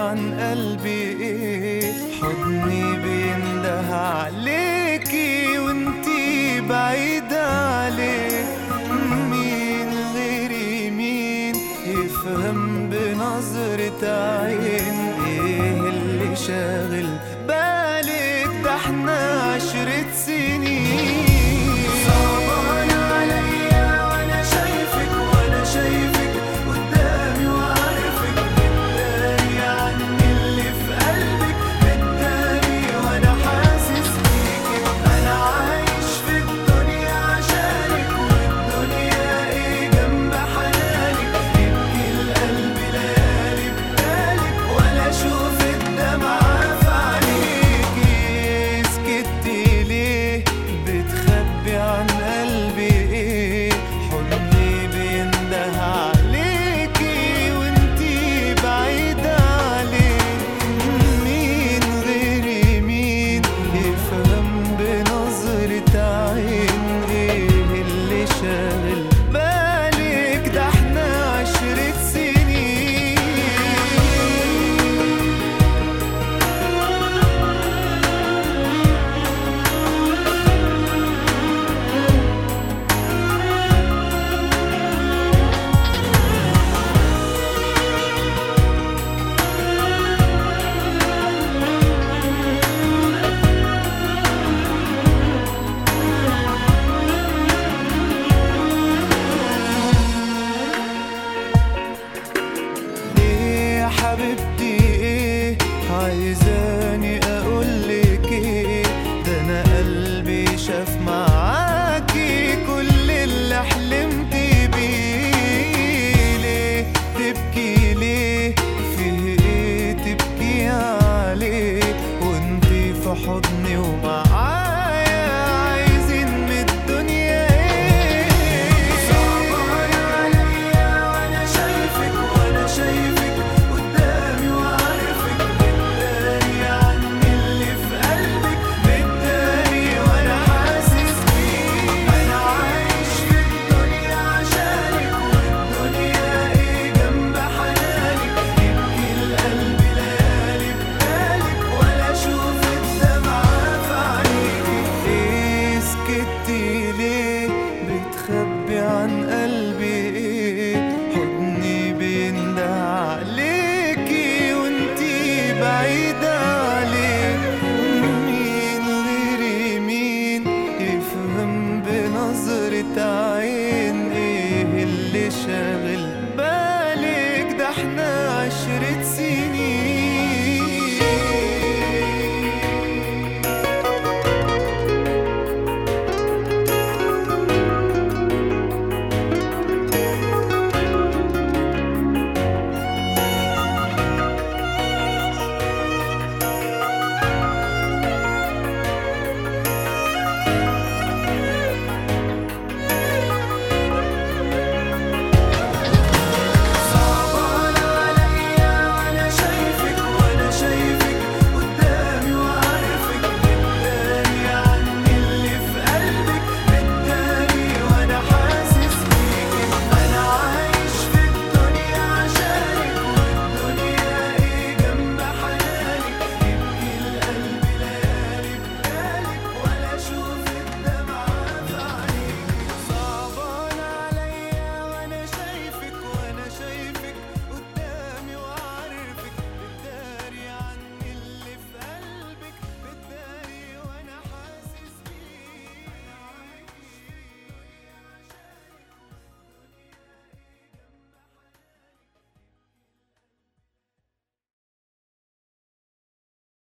عن قلبي ايه حضني بينده عليكي وانتي بعيدة عليه مين غيري مين يفهم بنظرة عين ايه اللي شاغل بالك ده احنا عشرة سنين صعبان عليا وانا شايفك وانا شايفك قدامي وعارفك متداري عني اللي في قلبك متداري وانا حاسس بيكي انا عايش في الدنيا عشانك والدنيا ايه جنب حنانك يبكي القلب ليالي بدالك ولا اشوف الدمعة في عينيكي سكتي ليه بتخبي عن قلبي ايه حضني بينده عليكي وانتي بعيدة عليه مين غيري مين يفهم بنظرة عين ايه اللي شاغل بالك ده احنا عشرة سنين ليه يا حبيبتي ايه عايزاني اقولك ايه ده انا قلبي شاف معاكي كل اللي حلمت بيه ليه تبكي ليه فيه ايه تبكي عليه وانتي في حضني ومعايا عايزين من الدنيا ايه صعبان عليا وانا شايفك وانا شايفك قدامي وعارفك متداري عني اللي في قلبك متداري وانا حاسس بيك انا عايش في الدنيا عشانك والدنيا ايه جنب حنانك يبكي القلب ليالي بدالك ولا اشوف الدمعة في عينيكي ايه سكتي ليه بتخبي عن قلبي ايه حضني بينده عليكي وانتي بعيدة عليه مين غيري مين يفهم بنظرة عين